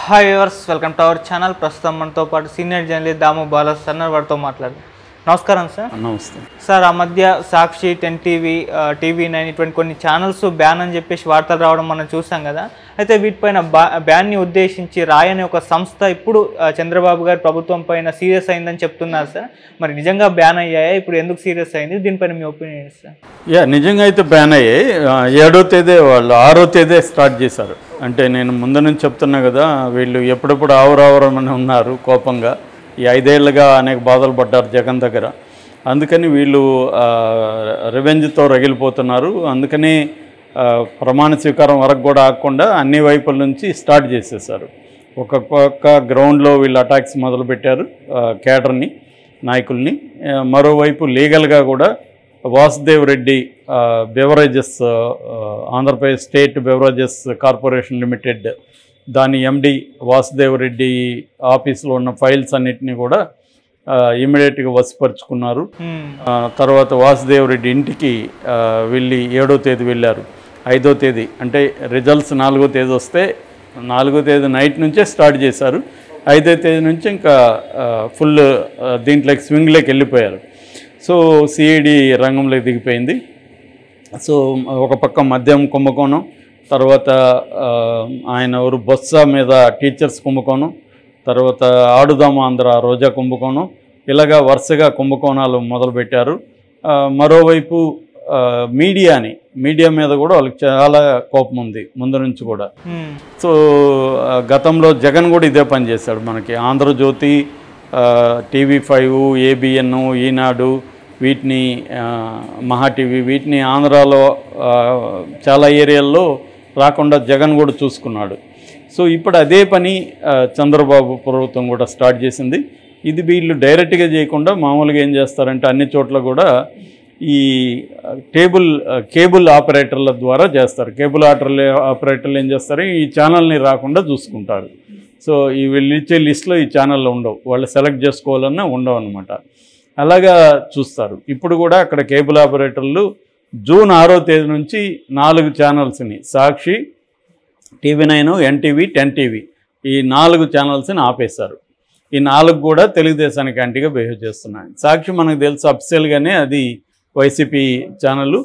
Hi viewers welcome to our channel ప్రస్తుతం మనతో పాటు సీనియర్ జర్నలిస్ట్ దాము బాల సన్నర్ వారితో మాట్లాడు నమస్కారం సార్ నమస్తే సార్ ఆ మధ్య Sakshi ten TV TV nine ఇటువంటి కొన్ని ఛానల్స్ బ్యాన్ అని చెప్పేసి వార్తలు రావడం మనం చూసాం కదా అయితే వీటిపైన బా బ్యాన్ని ఉద్దేశించి రాయ్ అనే ఒక సంస్థ ఇప్పుడు ఆ, చంద్రబాబు గారి ప్రభుత్వం పైన సీరియస్ అయిందని చెప్తున్నారు సార్ మరి నిజంగా బ్యాన్ అయ్యాయా ఇప్పుడు ఎందుకు సీరియస్ అయింది దీనిపైన మీ ఒపీనియన్ సార్ యా నిజంగా అయితే బ్యాన్ అయ్యాయి ఆ, ఏడో తేదీ వాళ్ళు ఆరో తేదీ స్టార్ట్ చేశారు అంటే నేను ముందు నుంచి చెప్తున్నా కదా వీళ్ళు ఎప్పుడెప్పుడు ఆవురావురమని ఉన్నారు కోపంగా ఈ ఐదేళ్లుగా అనేక బాధలు పడ్డారు జగన్ దగ్గర అందుకని వీళ్ళు రివెంజ్తో రగిలిపోతున్నారు అందుకని ఆ, ప్రమాణ స్వీకారం వరకు కూడా ఆగకుండా అన్ని వైపుల నుంచి స్టార్ట్ చేసేసారు ఒక పక్క గ్రౌండ్లో వీళ్ళు అటాక్స్ మొదలుపెట్టారు ఆ, కేడర్ని నాయకుల్ని ఆ, మరోవైపు లీగల్గా కూడా Vasudev Reddy beverages Andhra Pradesh state beverages corporation limited దాని ఎండి వాసుదేవ్ రెడ్డి ఆఫీస్లో ఉన్న ఫైల్స్ అన్నిటిని కూడా ఇమీడియట్గా వశపరుచుకున్నారు హ్మ్. ఆ, తర్వాత వాసుదేవ్ రెడ్డి ఇంటికి ఆ, వెళ్ళి ఏడో తేదీ వెళ్ళారు ఐదో తేదీ అంటే రిజల్ట్స్ నాలుగో తేదీ వస్తే నాలుగో తేదీ నైట్ నుంచే స్టార్ట్ చేశారు ఐదో తేదీ నుంచి ఇంకా ఫుల్ దీంట్లోకి స్వింగ్లోకి వెళ్ళిపోయారు సో సిఐడి రంగంలోకి దిగిపోయింది సో ఒక పక్క మద్యం కుంభకోణం తర్వాత ఆ, ఆయన ఎవరు బొత్స మీద టీచర్స్ కుంభకోణం తర్వాత ఆడుదాం ఆంధ్ర రోజా కుంభకోణం ఇలాగా వరుసగా కుంభకోణాలు మొదలుపెట్టారు ఆ, మరోవైపు ఆ, మీడియాని మీడియా మీద కూడా వాళ్ళకి చాలా కోపం ఉంది ముందు నుంచి కూడా హ్మ్. సో ఆ, గతంలో జగన్ కూడా ఇదే పని చేశాడు మనకి ఆంధ్రజ్యోతి ఆ, టీవీ ఫైవ్ ఏబిఎన్ ఈనాడు వీటిని ఆ, మహా టీవీ వీటిని ఆంధ్రాలో ఆ, చాలా ఏరియాల్లో రాకుండా జగన్ కూడా చూసుకున్నాడు సో ఇప్పుడు అదే పని ఆ, చంద్రబాబు ప్రభుత్వం కూడా స్టార్ట్ చేసింది ఇది వీళ్ళు డైరెక్ట్గా చేయకుండా మామూలుగా ఏం చేస్తారంటే అన్ని చోట్ల కూడా ఈ ఆ, టేబుల్ ఆ, కేబుల్ ఆపరేటర్ల ద్వారా చేస్తారు కేబుల్ ఆపరేటర్లు ఆపరేటర్లు ఏం చేస్తారు ఈ ఛానల్ని రాకుండా చూసుకుంటారు సో ఈ వీళ్ళు ఇచ్చే లిస్ట్లో ఈ ఛానళ్ళు ఉండవు వాళ్ళు సెలెక్ట్ చేసుకోవాలన్నా ఉండవు అనమాట అలాగా చూస్తారు ఇప్పుడు కూడా అక్కడ కేబుల్ ఆపరేటర్లు జూన్ ఆరో తేదీ నుంచి నాలుగు ఛానల్స్ని Sakshi TV nine NTV ten TV ఈ నాలుగు ఛానల్స్ని ఆపేశారు ఈ నాలుగు కూడా తెలుగుదేశానికి యాంటీగా బిహేవ్ చేస్తున్నాయి సాక్షి మనకు తెలుసు అఫిషియల్గానే అది వైసీపీ ఛానల్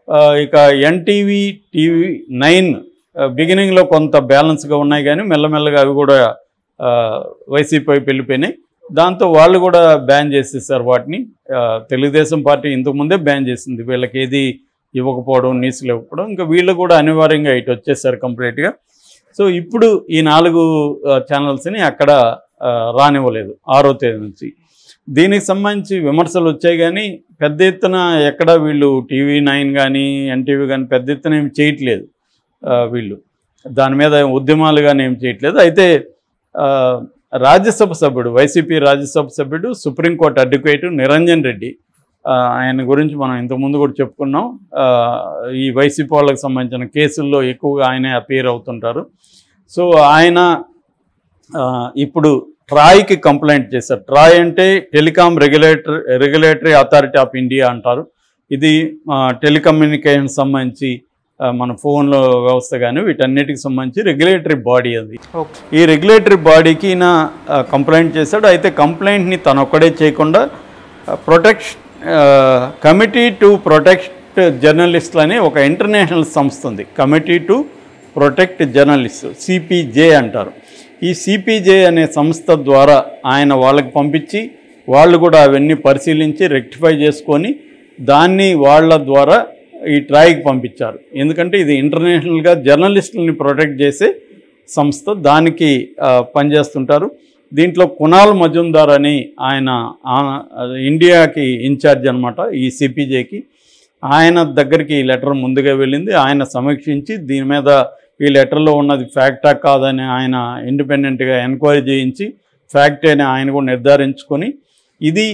ఇక ఎన్టీవీ టీవీ నైన్ బిగినింగ్లో కొంత బ్యాలెన్స్గా ఉన్నాయి కానీ మెల్లమెల్లగా అవి కూడా ఆ, వైసీపీ వైపు వెళ్ళిపోయినాయి దాంతో వాళ్ళు కూడా బ్యాన్ చేసేసారు వాటిని ఆ, తెలుగుదేశం పార్టీ ఇంతకుముందే బ్యాన్ చేసింది వీళ్ళకి ఏది ఇవ్వకపోవడం న్యూస్లు ఇవ్వకపోవడం ఇంకా వీళ్ళు కూడా అనివార్యంగా ఇటు వచ్చేసారు కంప్లీట్గా సో ఇప్పుడు ఈ నాలుగు ఆ, ఛానల్స్ని అక్కడ ఆ, రానివ్వలేదు ఆరో తేదీ నుంచి దీనికి సంబంధించి విమర్శలు వచ్చాయి కానీ పెద్ద ఎత్తున ఎక్కడ వీళ్ళు టీవీ నైన్ కానీ ఎన్టీవీ కానీ పెద్ద ఎత్తున ఏం చేయట్లేదు ఆ, వీళ్ళు దాని మీద ఉద్యమాలు కానీ ఏం చేయట్లేదు అయితే ఆ, రాజ్యసభ సభ్యుడు వైసీపీ రాజ్యసభ సభ్యుడు సుప్రీంకోర్టు అడ్వకేటు నిరంజన్ రెడ్డి ఆ, ఆయన గురించి మనం ఇంతకుముందు కూడా చెప్పుకున్నాం ఆ, ఈ వైసీపీ వాళ్ళకి సంబంధించిన కేసుల్లో ఎక్కువగా ఆయనే అపీర్ అవుతుంటారు సో ఆయన ఆ, ఇప్పుడు ట్రాయ్కి కంప్లైంట్ చేశారు ట్రాయ్ అంటే telecom regulator regulatory authority of India అంటారు ఇది టెలికమ్యూనికేషన్ సంబంధించి ఆ, మన ఫోన్లో వ్యవస్థ కానీ వీటన్నిటికి సంబంధించి రెగ్యులేటరీ బాడీ అది ఓకే ఈ రెగ్యులేటరీ బాడీకి ఈయన ఆ, కంప్లైంట్ చేశాడు అయితే కంప్లైంట్ని తను ఒక్కడే చేయకుండా ప్రొటెక్ట్ కమిటీ టు ప్రొటెక్ట్ జర్నలిస్టులు అని ఒక ఇంటర్నేషనల్ సంస్థ ఉంది committee to protect journalist CPJ అంటారు ఈ సిపిజే అనే సంస్థ ద్వారా ఆయన వాళ్ళకి పంపించి వాళ్ళు కూడా అవన్నీ పరిశీలించి రెక్టిఫై చేసుకొని దాన్ని వాళ్ళ ద్వారా ఈ ట్రాయ్కి పంపించారు ఎందుకంటే ఇది ఇంటర్నేషనల్గా జర్నలిస్టులని ప్రొటెక్ట్ చేసే సంస్థ దానికి ఆ, పనిచేస్తుంటారు దీంట్లో కునాల్ మజుందార్ అని ఆయన ఆ- ఇండియాకి ఇన్ఛార్జ్ అనమాట ఈ సిపిజేకి ఆయన దగ్గరికి ఈ లెటర్ ముందుగా వెళ్ళింది ఆయన సమీక్షించి దీని మీద ఈ లెటర్లో ఉన్నది ఫ్యాక్టా కాదని ఆయన ఇండిపెండెంట్గా ఎంక్వైరీ చేయించి ఫ్యాక్ట్ అని ఆయన కూడా నిర్ధారించుకొని ఇది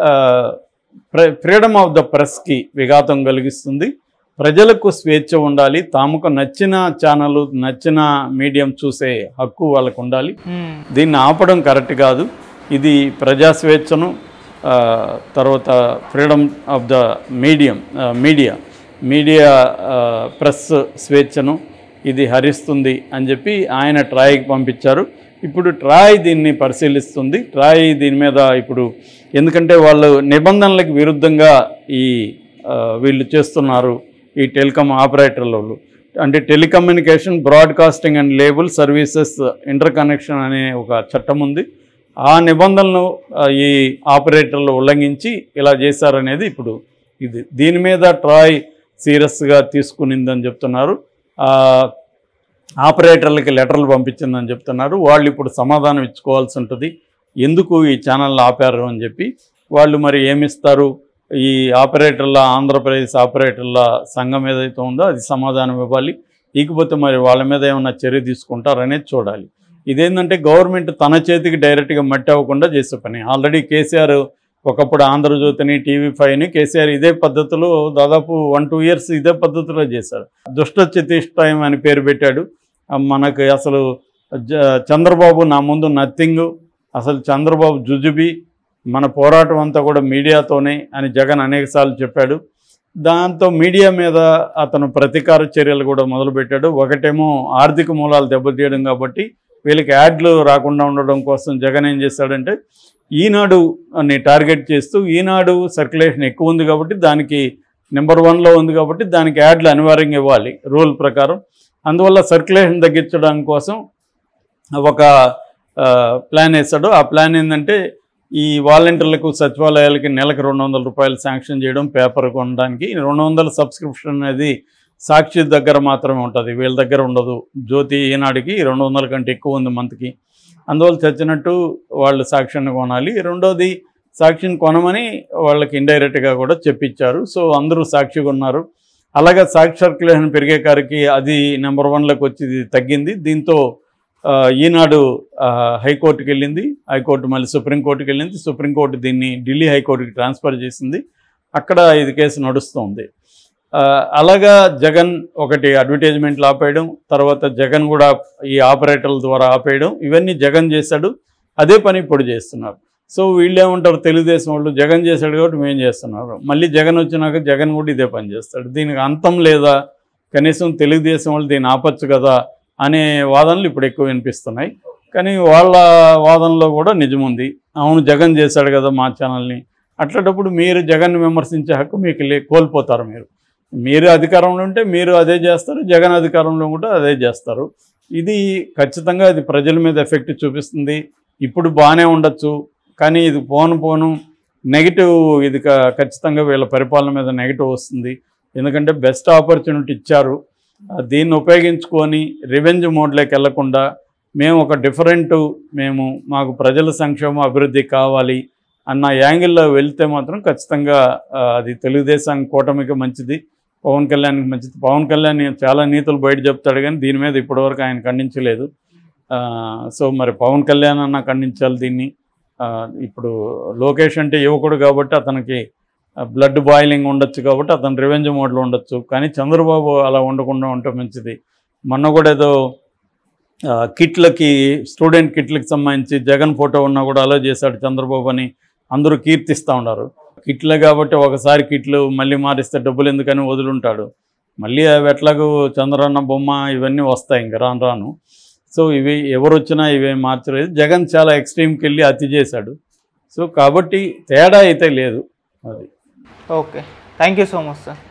ఫ్రీడమ్ ఆఫ్ ద ప్రెస్కి విఘాతం కలిగిస్తుంది ప్రజలకు స్వేచ్ఛ ఉండాలి తమకు నచ్చిన ఛానల్ నచ్చిన మీడియం చూసే హక్కు వాళ్ళకు ఉండాలి హ్మ్. దీన్ని ఆపడం కరెక్ట్ కాదు ఇది ప్రజా స్వేచ్ఛను ఆ, తర్వాత freedom of the medium media media press స్వేచ్ఛను ఇది హరిస్తుంది అని చెప్పి ఆయన ట్రాయ్కి పంపించారు ఇప్పుడు ట్రాయ్ దీన్ని పరిశీలిస్తుంది ట్రాయ్ దీని మీద ఇప్పుడు ఎందుకంటే వాళ్ళు నిబంధనలకు విరుద్ధంగా ఈ ఆ, వీళ్ళు చేస్తున్నారు ఈ టెలికామ్ ఆపరేటర్ల వాళ్ళు అంటే telecommunication broadcasting and cable services interconnection అనే ఒక చట్టం ఉంది ఆ నిబంధనలను ఆ, ఈ ఆపరేటర్లు ఉల్లంఘించి ఇలా చేశారనేది ఇప్పుడు ఇది దీని మీద ట్రాయ్ సీరియస్గా తీసుకునిందని చెప్తున్నారు ఆ, ఆపరేటర్లకి లెటర్లు పంపించిందని చెప్తున్నారు వాళ్ళు ఇప్పుడు సమాధానం ఇచ్చుకోవాల్సి ఉంటుంది ఎందుకు ఈ ఛానల్ ఆపారు అని చెప్పి వాళ్ళు మరి ఏమిస్తారు ఈ ఆపరేటర్ల ఆంధ్రప్రదేశ్ ఆపరేటర్ల సంఘం ఏదైతే ఉందో అది సమాధానం ఇవ్వాలి ఇకపోతే మరి వాళ్ళ మీద ఏమైనా చర్య తీసుకుంటారనేది చూడాలి ఇదేంటంటే గవర్నమెంట్ తన చేతికి డైరెక్ట్గా మట్టి అవ్వకుండా చేసే పని ఆల్రెడీ కేసీఆర్ ఒకప్పుడు ఆంధ్రజ్యోతిని టీవీ ఫైవ్ని కేసీఆర్ ఇదే పద్ధతిలో దాదాపు వన్ టూ ఇయర్స్ ఇదే పద్ధతిలో చేశాడు దుష్ట చతుష్టయం అని పేరు పెట్టాడు ఆ, మనకు అసలు జ- చంద్రబాబు నా ముందు నథింగ్ అసలు చంద్రబాబు జుజుబి మన పోరాటం అంతా కూడా మీడియాతోనే అని జగన్ అనేకసార్లు చెప్పాడు దాంతో మీడియా మీద అతను ప్రతీకార చర్యలు కూడా మొదలుపెట్టాడు ఒకటేమో ఆర్థిక మూలాలు దెబ్బతీయడం కాబట్టి వీళ్ళకి యాడ్లు రాకుండా ఉండడం కోసం జగన్ ఏం చేశాడంటే ఈనాడు అని టార్గెట్ చేస్తూ ఈనాడు సర్క్యులేషన్ ఎక్కువ ఉంది కాబట్టి దానికి నెంబర్ వన్లో ఉంది కాబట్టి దానికి యాడ్లు అనివార్యంగా ఇవ్వాలి రూల్ ప్రకారం అందువల్ల సర్క్యులేషన్ తగ్గించడం కోసం ఒక ఆ, ప్లాన్ వేశాడు ఆ ప్లాన్ ఏంటంటే ఈ వాలంటీర్లకు సచివాలయాలకి నెలకు రెండు వందల రూపాయలు శాంక్షన్ చేయడం పేపర్ కొనడానికి రెండు వందల సబ్స్క్రిప్షన్ అనేది సాక్షి దగ్గర మాత్రమే ఉంటుంది వీళ్ళ దగ్గర ఉండదు జ్యోతి ఈనాడికి రెండు వందల కంటే ఎక్కువ ఉంది మంత్కి అందువల్ల చచ్చినట్టు వాళ్ళు సాక్ష్యాన్ని కొనాలి రెండోది సాక్షిని కొనమని వాళ్ళకి ఇండైరెక్ట్గా కూడా చెప్పించారు సో అందరూ సాక్షి కొన్నారు అలాగే సాక్షి సర్క్యులేషన్ పెరిగే కారికి అది నెంబర్ వన్లోకి వచ్చి ఇది తగ్గింది దీంతో ఆ, ఈనాడు ఆ, హైకోర్టుకి వెళ్ళింది హైకోర్టు మళ్ళీ సుప్రీంకోర్టుకి వెళ్ళింది సుప్రీంకోర్టు దీన్ని ఢిల్లీ హైకోర్టుకి ట్రాన్స్ఫర్ చేసింది అక్కడ ఇది కేసు నడుస్తుంది ఆ, అలాగా జగన్ ఒకటి అడ్వర్టైజ్మెంట్లు ఆపేయడం తర్వాత జగన్ కూడా ఈ ఆపరేటర్ల ద్వారా ఆపేయడం ఇవన్నీ జగన్ చేశాడు అదే పని ఇప్పుడు చేస్తున్నారు సో వీళ్ళు ఏమంటారు తెలుగుదేశం వాళ్ళు జగన్ చేశాడు కాబట్టి మేము చేస్తున్నారు మళ్ళీ జగన్ వచ్చినాక జగన్ కూడా ఇదే పని చేస్తాడు దీనికి అంతం లేదా కనీసం తెలుగుదేశం వాళ్ళు దీన్ని ఆపచ్చు కదా అనే వాదనలు ఇప్పుడు ఎక్కువ వినిపిస్తున్నాయి కానీ వాళ్ళ వాదనలో కూడా నిజముంది అవును జగన్ చేశాడు కదా మా ఛానల్ని అట్లాంటప్పుడు మీరు జగన్ విమర్శించే హక్కు మీకు లే కోల్పోతారు మీరు మీరు అధికారంలో ఉంటే మీరు అదే చేస్తారు జగన్ అధికారంలో కూడా అదే చేస్తారు ఇది ఖచ్చితంగా ఇది ప్రజల మీద ఎఫెక్ట్ చూపిస్తుంది ఇప్పుడు బాగానే ఉండొచ్చు కానీ ఇది పోను పోను నెగిటివ్ ఇది క- ఖచ్చితంగా వీళ్ళ పరిపాలన మీద నెగిటివ్ వస్తుంది ఎందుకంటే బెస్ట్ ఆపర్చునిటీ ఇచ్చారు ఆ, దీన్ని ఉపయోగించుకొని రివెంజ్ మోడ్లోకి వెళ్లకుండా మేము ఒక డిఫరెంట్ మేము మాకు ప్రజల సంక్షేమం అభివృద్ధి కావాలి అన్న యాంగిల్లో వెళ్తే మాత్రం ఖచ్చితంగా ఆ, అది తెలుగుదేశం కూటమికి మంచిది పవన్ కళ్యాణ్కి మంచిది పవన్ కళ్యాణ్ చాలా నీతులు బయట చెప్తాడు కానీ దీని మీద ఇప్పటివరకు ఆయన ఖండించలేదు ఆ, సో మరి పవన్ కళ్యాణ్ అన్న ఖండించాలి దీన్ని ఆ, ఇప్పుడు లోకేష్ అంటే యువకుడు కాబట్టి అతనికి బ్లడ్ బాయిలింగ్ ఉండొచ్చు కాబట్టి అతను రివెంజ్ మోడ్లో ఉండొచ్చు కానీ చంద్రబాబు అలా ఉండకుండా ఉంటే మంచిది మొన్న కూడా ఏదో ఆ, కిట్లకి స్టూడెంట్ కిట్లకి సంబంధించి జగన్ ఫోటో ఉన్నా కూడా అలా చేశాడు చంద్రబాబు అని అందరూ కీర్తిస్తూ ఉన్నారు కిట్లే కాబట్టి ఒకసారి కిట్లు మళ్ళీ మారిస్తే డబ్బులు ఎందుకని వదులుంటాడు మళ్ళీ అవి ఎట్లాగూ చంద్రన్న బొమ్మ ఇవన్నీ వస్తాయి ఇంక రాను రాను సో ఇవి ఎవరు వచ్చినా ఇవేం మార్చలేదు జగన్ చాలా ఎక్స్ట్రీమ్కి వెళ్ళి అతి చేశాడు సో కాబట్టి తేడా అయితే లేదు అది okay thank you so much sir